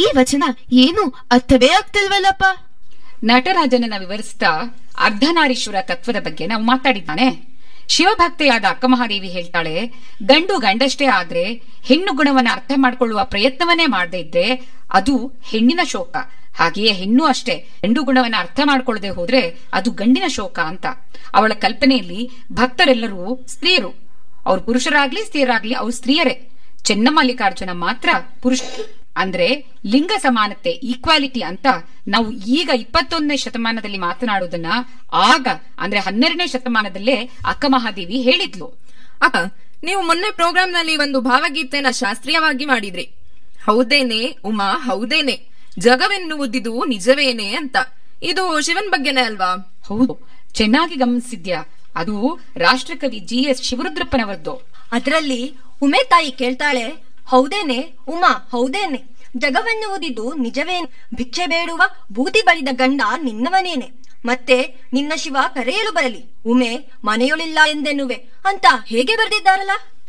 ಈ ವಚನ ಏನು ಅರ್ಥವೇ ಆಗ್ತಿಲ್ವಲ್ಲಪ್ಪ ನಟರಾಜನನ್ನ ವಿವರಿಸ್ತಾ ಅರ್ಧನಾರೀಶ್ವರ ತತ್ವದ ಬಗ್ಗೆ ನಾವು ಮಾತಾಡಿದ್ದಾನೆ ಶಿವಭಕ್ತೆಯಾದ ಅಕ್ಕಮಹಾದೇವಿ ಹೇಳ್ತಾಳೆ ಗಂಡು ಗಂಡಷ್ಟೇ ಆದ್ರೆ ಹೆಣ್ಣು ಗುಣವನ್ನ ಅರ್ಥ ಮಾಡ್ಕೊಳ್ಳುವ ಪ್ರಯತ್ನವನ್ನೇ ಮಾಡದೇ ಇದ್ರೆ ಅದು ಹೆಣ್ಣಿನ ಶೋಕ ಹಾಗೆಯೇ ಹೆಣ್ಣು ಅಷ್ಟೇ ಗಂಡು ಗುಣವನ್ನ ಅರ್ಥ ಮಾಡ್ಕೊಳ್ಳದೆ ಹೋದ್ರೆ ಅದು ಗಂಡಿನ ಶೋಕ ಅಂತ ಅವಳ ಕಲ್ಪನೆಯಲ್ಲಿ ಭಕ್ತರೆಲ್ಲರೂ ಸ್ತ್ರೀಯರು ಅವ್ರು ಪುರುಷರಾಗ್ಲಿ ಸ್ತ್ರೀಯರಾಗ್ಲಿ ಅವ್ರು ಸ್ತ್ರೀಯರೇ ಚೆನ್ನಮಲ್ಲಿಕಾರ್ಜುನ ಮಾತ್ರ ಪುರುಷ ಅಂದ್ರೆ ಲಿಂಗ ಸಮಾನತೆ ಈಕ್ವಾಲಿಟಿ ಅಂತ ನಾವು ಈಗ ಇಪ್ಪತ್ತೊಂದನೇ ಶತಮಾನದಲ್ಲಿ ಮಾತನಾಡೋದನ್ನ ಆಗ ಅಂದ್ರೆ ಹನ್ನೆರಡನೇ ಶತಮಾನದಲ್ಲೇ ಅಕ್ಕ ಮಹಾದೇವಿ ಹೇಳಿದ್ಲು ಅಕ್ಕ ನೀವು ಮೊನ್ನೆ ಪ್ರೋಗ್ರಾಂನಲ್ಲಿ ಒಂದು ಭಾವಗೀತೆನ ಶಾಸ್ತ್ರೀಯವಾಗಿ ಮಾಡಿದ್ರಿ ಹೌದೇನೆ ಉಮಾ ಹೌದೇನೆ ಜಗವೆನ್ನುವುದಿದು ನಿಜವೇನೆ ಅಂತ ಇದು ಶಿವನ್ ಬಗ್ಗೆನೇ ಅಲ್ವಾ ಹೌದು ಚೆನ್ನಾಗಿ ಗಮನಿಸಿದ್ಯಾ ಅದು ರಾಷ್ಟ್ರಕವಿ ಜಿ ಎಸ್ ಶಿವರುದ್ರಪ್ಪನವರದ್ದು ಅದರಲ್ಲಿ ಉಮೆ ತಾಯಿ ಕೇಳ್ತಾಳೆ ಹೌದೇನೆ ಉಮಾ ಹೌದೇನೆ ಜಗವೆನ್ನುವುದಿದು ನಿಜವೇನೆ ಭಿಕ್ಷೆ ಬೇಡುವ ಬೂದಿ ಬಳಿದ ಗಂಡ ನಿನ್ನವನೇನೆ ಮತ್ತೆ ನಿನ್ನ ಶಿವ ಕರೆಯಲು ಬರಲಿ ಉಮೆ ಮನೆಯೊಳಿಲ್ಲ ಎಂದೆನ್ನುವೆ ಅಂತ ಹೇಗೆ ಬರೆದಿದ್ದಾರಲ್ಲ